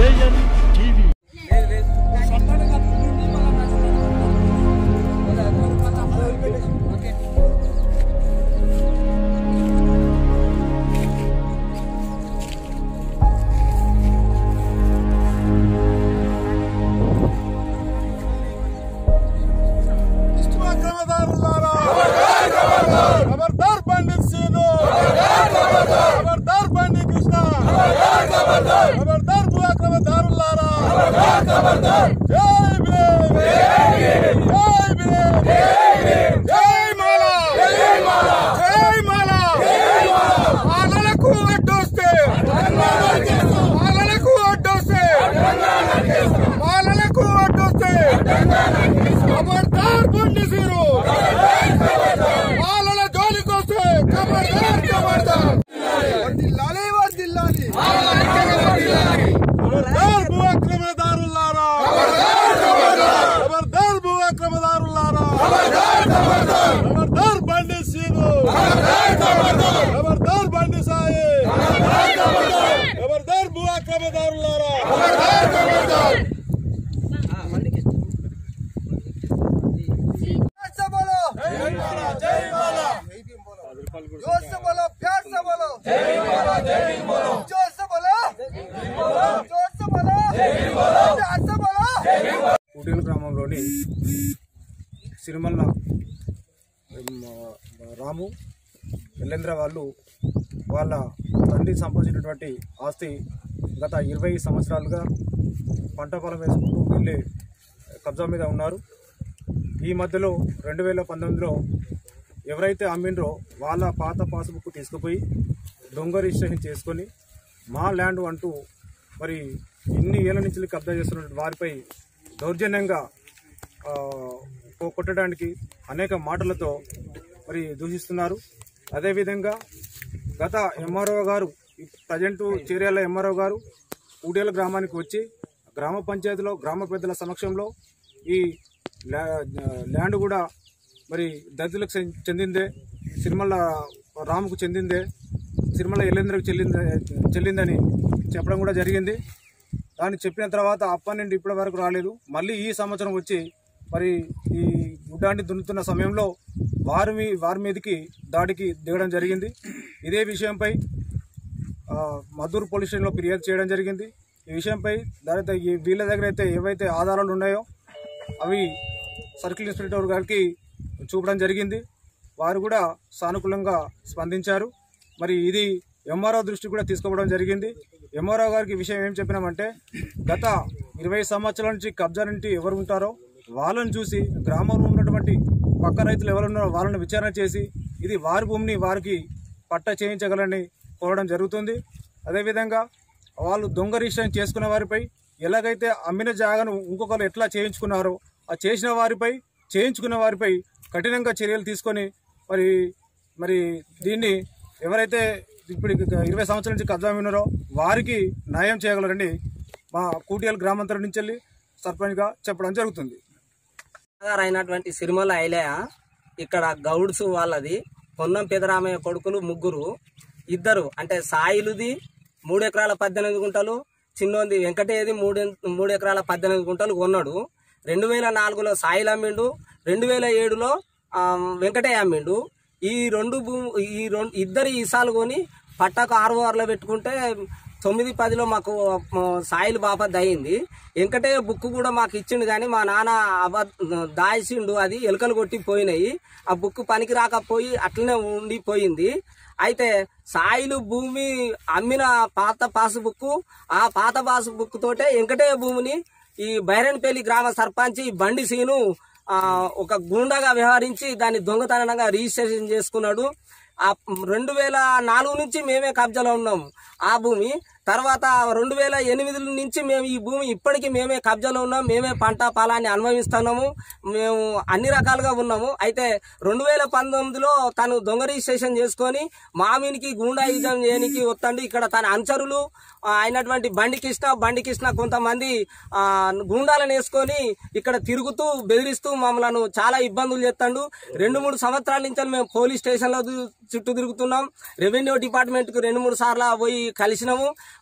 JN TV खबरदार पंडित सीनो खबरदार पंडित कृष्णा खबरदार बुआ खबरदारुल्लारा जय भीम जय भीम जय माला जय माला పాలనకు అడ్డొస్తే పాలనకు అడ్డొస్తే పాలనకు అడ్డొస్తే ఖబర్దార్ పండిసీరు పాలన జోలికొస్తే ఖబర్దార్ ఖబర్దార్ వర్దిల్లాలి వర్దిల్లాలి ఖబర్దార్ భూ అక్రమదారులారా ఖబర్దార్ భూ అక్రమదారులారా ఖబర్దార్ బండి సీను ఖబర్దార్ బండి సాయి ఖబర్దార్ భూ అక్రమదారులారా से बोलो జై మాలా జై మాలా जोर से बोलो प्यार से बोलो जोर से बोलो जोर से बोलो प्यार से बोलो కుటీల గ్రామంలోని సిరిమల్ల ఉమ్, రాము ఎల్లేంద్ర వాళ్ళు వాళ్ళ తండ్రి సంపాదించినటువంటి ఆస్తి గత ఇరవై సంవత్సరాలుగా పంట పొలం వేసుకుంటూ వెళ్ళే కబ్జా మీద ఉన్నారు ఈ మధ్యలో రెండు వేల పంతొమ్మిదిలో ఎవరైతే అమ్మిండ్రో వాళ్ళ పాత పాస్బుక్ తీసుకుపోయి దొంగ రిజిస్ట్రేషన్ చేసుకొని మా ల్యాండ్ అంటూ మరి ఇన్ని ఏళ్ళ నుంచి కబ్జా చేస్తున్న వారిపై దౌర్జన్యంగా ఆ, కొ- కొట్టడానికి అనేక మాటలతో మరి దూషిస్తున్నారు అదేవిధంగా గత ఎంఆర్ఓ గారు ప్రజెంట్ చేర్యాల ఎంఆర్ఓ గారు ఊడేల గ్రామానికి వచ్చి గ్రామ పంచాయతీలో గ్రామ పెద్దల సమక్షంలో ఈ ల్యా- ల్యాండ్ కూడా మరి దళితులకు చెం- చెందిందే సిరిమల్ల రాముకు చెందిందే సిరిమల్ల ఎల్లేంద్రకు చెల్లిందే చెల్లిందని చెప్పడం కూడా జరిగింది దాన్ని చెప్పిన తర్వాత అప్పటి నుండి ఇప్పటి వరకు రాలేదు మళ్ళీ ఈ సంవత్సరం వచ్చి మరి ఈ గుడ్డాన్ని దున్నుతున్న సమయంలో వారి మీ వారి మీదకి దాడికి దిగడం జరిగింది ఇదే విషయంపై ఆ, మద్దూరు పోలీస్ స్టేషన్లో ఫిర్యాదు చేయడం జరిగింది ఈ విషయంపై దాని ఈ వీళ్ళ దగ్గర అయితే ఏవైతే ఆధారాలు ఉన్నాయో అవి సర్కిల్ ఇన్స్పెక్టర్ గారికి చూపడం జరిగింది వారు కూడా సానుకూలంగా స్పందించారు మరి ఇది ఎంఆర్ఓ దృష్టి కూడా తీసుకోవడం జరిగింది ఎంఆర్ఓ గారికి విషయం ఏం చెప్పినామంటే గత ఇరవై సంవత్సరాల నుంచి కబ్జా నుండి ఎవరు ఉంటారో వాళ్ళని చూసి గ్రామంలో ఉన్నటువంటి పక్క రైతులు ఎవరు ఉన్నారో వాళ్ళని విచారణ చేసి ఇది వారి భూమిని వారికి పట్ట చేయించగలని కోరడం జరుగుతుంది అదేవిధంగా వాళ్ళు దొంగ రిజిస్ట్రేషన్ చేసుకున్న వారిపై ఎలాగైతే అమ్మిన జాగాను ఇంకొకరు ఎట్లా చేయించుకున్నారో ఆ చేసిన వారిపై చేయించుకున్న వారిపై కఠినంగా చర్యలు తీసుకొని మరి మరి దీన్ని ఎవరైతే ఇప్పుడు ఇరవై సంవత్సరాల నుంచి కబ్జా ఉన్నారో వారికి న్యాయం చేయగలరని మా కూటియాల గ్రామాంతరం నుంచి వెళ్ళి సర్పంచ్గా చెప్పడం జరుగుతుంది గారు అయినటువంటి సిరిమల ఐలయ ఇక్కడ గౌడ్స్ వాళ్ళది పొన్నం పెదరామయ్య కొడుకులు ముగ్గురు ఇద్దరు అంటే సాయిలుది మూడు ఎకరాల పద్దెనిమిది గుంటలు చిన్నోంది వెంకటేది మూడు మూడు ఎకరాల పద్దెనిమిది గుంటలు కొన్నాడు రెండు వేల నాలుగులో సాయిలు అమ్మిండు రెండు వేల ఏడులో ఆ, వెంకటయ్య అమ్మిండు ఈ రెండు భూ ఈ రెండు ఇద్దరు ఈసాలు కొని పట్టకు ఆరు వార్లో పెట్టుకుంటే తొమ్మిది పదిలో మాకు ఆ, సాయిల్ బాపత్ అయింది వెంకటయ్య బుక్ కూడా మాకు ఇచ్చిండు కానీ మా నాన్న అబ దాయిసిండు అది ఎలుకలు కొట్టి పోయినాయి ఆ బుక్ పనికి రాకపోయి అట్లనే ఉండిపోయింది అయితే సాయిలు భూమి అమ్మిన పాత పాస్ బుక్ ఆ పాత పాస్ బుక్ తోటే వెంకటయ్య భూమిని ఈ బైరన్పల్లి గ్రామ సర్పంచ్ ఈ బండి సీను ఆ, ఒక గుండాగా వ్యవహరించి దాన్ని దొంగతనంగా రిజిస్ట్రేషన్ చేసుకున్నాడు ఆ రెండు వేల నాలుగు నుంచి మేమే కబ్జాలో ఉన్నాము ఆ భూమి తర్వాత రెండు వేల ఎనిమిది నుంచి మేము ఈ భూమి ఇప్పటికీ మేమే కబ్జాలో ఉన్నాం మేమే పంట పొలాన్ని అనుభవిస్తున్నాము మేము అన్ని రకాలుగా ఉన్నాము అయితే రెండు వేల పంతొమ్మిదిలో తను దొంగ రిజిస్ట్రేషన్ చేసుకొని మామినికి గూండాయిజం చేయడానికి వస్తాడు ఇక్కడ తన అనుచరులు ఆ, అయినటువంటి బండి కృష్ణ బండి కృష్ణ కొంతమంది ఆ, గూండాలను వేసుకొని ఇక్కడ తిరుగుతూ బెదిరిస్తూ మమ్మల్ని చాలా ఇబ్బందులు చేస్తాడు రెండు మూడు సంవత్సరాల నుంచి మేము పోలీస్ స్టేషన్లో దు- చుట్టూ తిరుగుతున్నాం రెవెన్యూ డిపార్ట్మెంట్ కు రెండు మూడు సార్లు పోయి కలిసినాము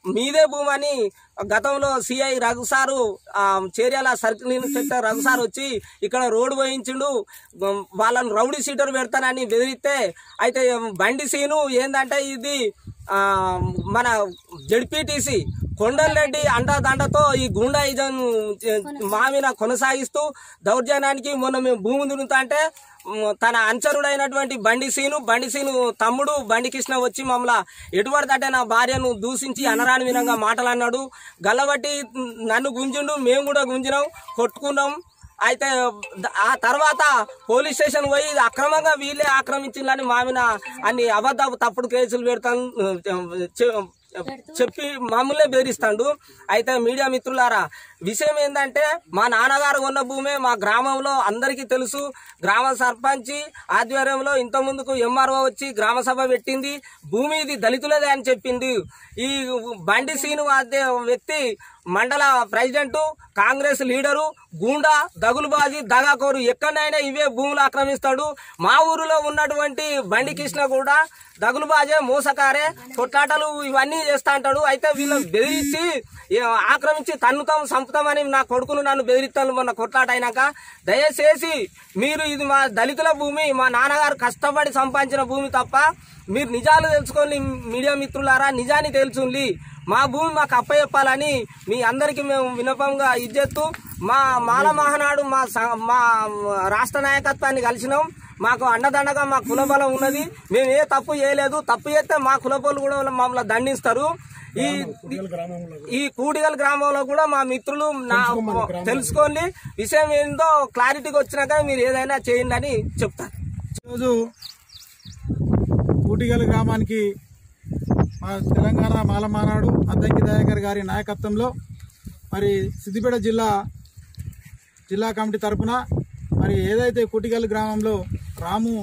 మీదే భూమి అని గతంలో సిఐ రఘు సారు ఆ, Cheriyal circle inspector Raghu sir వచ్చి ఇక్కడ రోడ్డు పోయించిండు ఉమ్, వాళ్ళని రౌడీ సీటర్ పెడతానని బెదిరిస్తే అయితే బండి సీను ఏందంటే ఇది ఆ, మన జడ్పీటీసీ కొండలరెడ్డి అండదండతో ఈ గుండాయిజం మామిన కొనసాగిస్తూ దౌర్జన్యానికి మొన్న మేము భూమి దున్నుతా అంటే మ్, తన అనుచరుడైనటువంటి బండి సీను బండి సీను తమ్ముడు బండి కృష్ణ వచ్చి మమ్మల్ని ఎటువంటి అంటే నా భార్యను దూషించి అనరాని విధంగా మాటలు అన్నాడు గల్లబట్టి నన్ను గుంజిండు మేము కూడా గుంజినాం కొట్టుకున్నాం అయితే ద- ఆ తర్వాత పోలీస్ స్టేషన్ పోయి అక్రమంగా వీళ్ళే ఆక్రమించిందని మామిన అన్ని అబద్ధ తప్పుడు కేసులు పెడతాను చె- చెప్పి మమ్మల్ని బెదిరిస్తాడు అయితే మీడియా మిత్రులారా విషయం ఏంటంటే మా నాన్నగారు ఉన్న భూమే మా గ్రామంలో అందరికీ తెలుసు గ్రామ సర్పంచి ఆధ్వర్యంలో ఇంత ముందుకు ఎంఆర్ఓ వచ్చి గ్రామ సభ పెట్టింది భూమి ఇది దళితులదే అని చెప్పింది ఈ బండి సీను అదే వ్యక్తి మండల ప్రెసిడెంట్ కాంగ్రెస్ లీడరు గూండా దగులుబాజీ దగాకోరు ఎక్కడైనా ఇవే భూములు ఆక్రమిస్తాడు మా ఊరిలో ఉన్నటువంటి బండి కృష్ణ కూడా దగులుబాజే మోసకారే కొట్లాటలు ఇవన్నీ చేస్తా అంటాడు అయితే వీళ్ళని బెదిరించి ఏ, ఆక్రమించి తన్నుతాం సంపుతామని నా కొడుకును నన్ను బెదిరిస్తాను మొన్న కొట్లాట అయినాక దయచేసి మీరు ఇది మా దళితుల భూమి మా నాన్నగారు కష్టపడి సంపాదించిన భూమి తప్ప మీరు నిజాలు తెలుసుకోండి మీడియా మిత్రులారా నిజాన్ని తెలుసుండి మా భూమి మాకు అప్పచెప్పాలని మీ అందరికీ మేము వినపంగా ఇచ్చేస్తూ మా మాల మహానాడు మా స- మా రాష్ట్ర నాయకత్వాన్ని కలిసినాం మాకు అండదండగా మా కులబలం ఉన్నది మేము ఏ తప్పు చేయలేదు తప్పు చేస్తే మా కులపోలు కూడా మమ్మల్ని దండిస్తారు ఈ ఈ కూడిగల్ గ్రామంలో కూడా మా మిత్రులు నా తెలుసుకోండి విషయం ఏందో క్లారిటీకి వచ్చినాక మీరు ఏదైనా చేయండి అని చెప్తారు ఈరోజు కూటిగల్ గ్రామానికి మా తెలంగాణ మాలమానాడు అద్దంకి దయాకర్ గారి నాయకత్వంలో మరి సిద్దిపేట జిల్లా జిల్లా కమిటీ తరపున మరి ఏదైతే కూటిగల్ గ్రామంలో రాము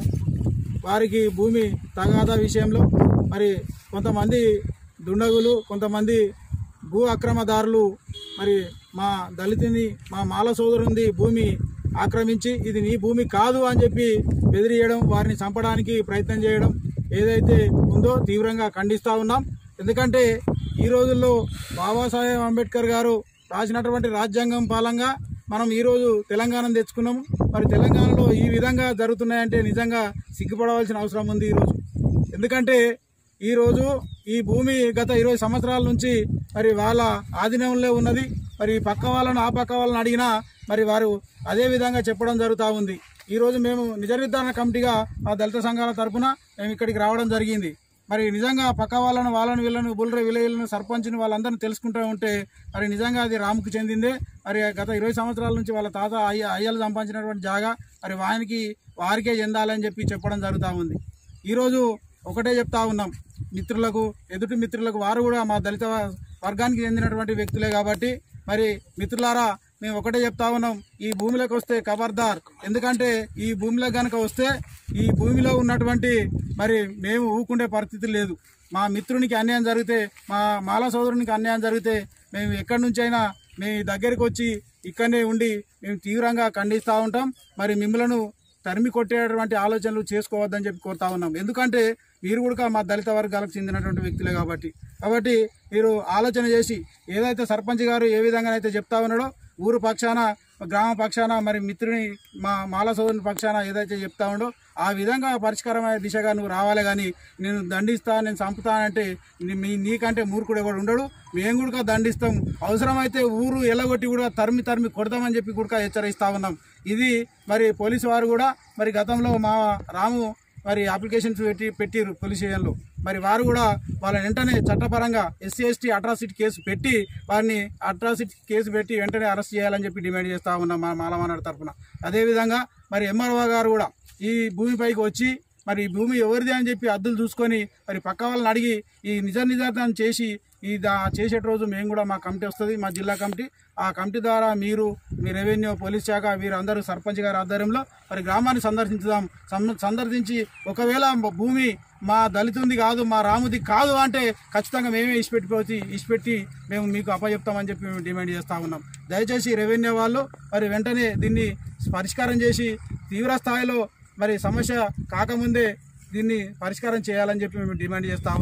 వారికి భూమి తగాదా విషయంలో మరి కొంతమంది దుండగులు కొంతమంది భూ అక్రమదారులు మరి మా దళితుని మా మాల సోదరుంది భూమి ఆక్రమించి ఇది నీ భూమి కాదు అని చెప్పి బెదిరియడం వారిని చంపడానికి ప్రయత్నం చేయడం ఏదైతే ఉందో తీవ్రంగా ఖండిస్తా ఉన్నాం ఎందుకంటే ఈ రోజుల్లో బాబాసాహెబ్ అంబేద్కర్ గారు రాసినటువంటి రాజ్యాంగం పాలంగా మనం ఈరోజు తెలంగాణ తెచ్చుకున్నాము మరి తెలంగాణలో ఈ విధంగా జరుగుతున్నాయంటే నిజంగా సిగ్గుపడవలసిన అవసరం ఉంది ఈరోజు ఎందుకంటే ఈరోజు ఈ భూమి గత ఇరవై సంవత్సరాల నుంచి మరి వాళ్ళ ఆధీనంలో ఉన్నది మరి ఈ పక్క వాళ్ళను ఆ పక్క వాళ్ళని అడిగినా మరి వారు అదే విధంగా చెప్పడం జరుగుతూ ఉంది ఈరోజు మేము నిజ నిర్ధారణ కమిటీగా మా దళిత సంఘాల తరపున మేము ఇక్కడికి రావడం జరిగింది మరి నిజంగా పక్క వాళ్ళను వాళ్ళను వీళ్ళను బుల్ర విలేజ్లను సర్పంచ్ని వాళ్ళందరినీ తెలుసుకుంటూ ఉంటే మరి నిజంగా అది రాముకు చెందిందే మరి గత ఇరవై సంవత్సరాల నుంచి వాళ్ళ తాత అయ్య అయ్యలు సంపాదించినటువంటి జాగా మరి వానికి వారికే చెందాలని చెప్పి చెప్పడం జరుగుతూ ఉంది ఈరోజు ఒకటే చెప్తా ఉన్నాం మిత్రులకు ఎదుటి మిత్రులకు వారు కూడా మా దళిత వర్గానికి చెందినటువంటి వ్యక్తులే కాబట్టి మరి మిత్రులారా మేము ఒకటే చెప్తా ఉన్నాం ఈ భూమిలోకి వస్తే ఖబర్దార్ ఎందుకంటే ఈ భూమిలోకి కనుక వస్తే ఈ భూమిలో ఉన్నటువంటి మరి మేము ఊకుండే పరిస్థితి లేదు మా మిత్రునికి అన్యాయం జరిగితే మా మాల సోదరునికి అన్యాయం జరిగితే మేము ఎక్కడి నుంచైనా మీ దగ్గరికి వచ్చి ఇక్కడనే ఉండి మేము తీవ్రంగా ఖండిస్తూ ఉంటాం మరి మిమ్మలను తరిమి కొట్టేటువంటి ఆలోచనలు చేసుకోవద్దని చెప్పి కోరుతా ఉన్నాం ఎందుకంటే మీరు కూడా మా దళిత వర్గాలకు చెందినటువంటి వ్యక్తులే కాబట్టి కాబట్టి మీరు ఆలోచన చేసి ఏదైతే సర్పంచ్ గారు ఏ విధంగా అయితే చెప్తా ఉన్నాడో ఊరు పక్షాన గ్రామ పక్షాన మరి మిత్రుని మా మాల సోదరుని పక్షాన ఏదైతే చెప్తా ఉండో ఆ విధంగా పరిష్కారమైన దిశగా నువ్వు రావాలి కానీ నేను దండిస్తా నేను చంపుతానంటే నీ- మీ నీకంటే మూర్ఖుడు ఎవడు ఉండడు మేము కూడా దండిస్తాం అవసరమైతే ఊరు ఎల్లగొట్టి కూడా తరిమి తరిమి కొడతామని చెప్పి కూడా హెచ్చరిస్తా ఉన్నాం ఇది మరి పోలీసు వారు కూడా మరి గతంలో మా రాము మరి అప్లికేషన్స్ పెట్టి పెట్టిరు పోలీస్ స్టేషన్లో మరి వారు కూడా వాళ్ళ వెంటనే చట్టపరంగా ఎస్సీ ఎస్టీ అట్రాసిటీ కేసు పెట్టి వారిని అట్రాసిటీ కేసు పెట్టి వెంటనే అరెస్ట్ చేయాలని చెప్పి డిమాండ్ చేస్తా ఉన్నాం మా మాలమానాడు తరఫున అదేవిధంగా మరి ఎంఆర్ఓ గారు కూడా ఈ భూమిపైకి వచ్చి మరి ఈ భూమి ఎవరిది అని చెప్పి అద్దులు చూసుకొని మరి పక్క వాళ్ళని అడిగి ఈ నిజ నిజార్థం చేసి ఈ దా చేసే రోజు మేము కూడా మా కమిటీ వస్తుంది మా జిల్లా కమిటీ ఆ కమిటీ ద్వారా మీరు మీ రెవెన్యూ పోలీస్ శాఖ వీరందరూ సర్పంచ్ గారి ఆధ్వర్యంలో మరి గ్రామాన్ని సందర్శించుదాం సం- సందర్శించి ఒకవేళ మ- భూమి మా దళితుంది కాదు మా రాముది కాదు అంటే ఖచ్చితంగా మేమే ఇచ్చిపెట్టిపోతే ఇచ్చిపెట్టి మేము మీకు అప్పచెప్తామని చెప్పి మేము డిమాండ్ చేస్తా ఉన్నాం దయచేసి రెవెన్యూ వాళ్ళు మరి వెంటనే దీన్ని పరిష్కారం చేసి తీవ్ర స్థాయిలో మరి సమస్య కాకముందే దీన్ని పరిష్కారం చేయాలని చెప్పి మేము డిమాండ్ చేస్తా ఉన్నాం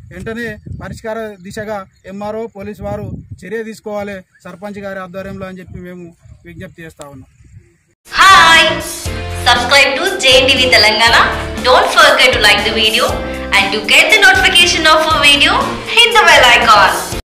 వెంటనే పరిష్కార దిశగా ఎంఆర్ఓ పోలీసు వారు చర్య తీసుకోవాలి సర్పంచ్ గారి ఆధ్వర్యంలో అని చెప్పి మేము విజ్ఞప్తి చేస్తా ఉన్నాం Hi! Subscribe to JNTV Telangana. Don't forget to like the video and to get the notification of a video, hit the bell icon.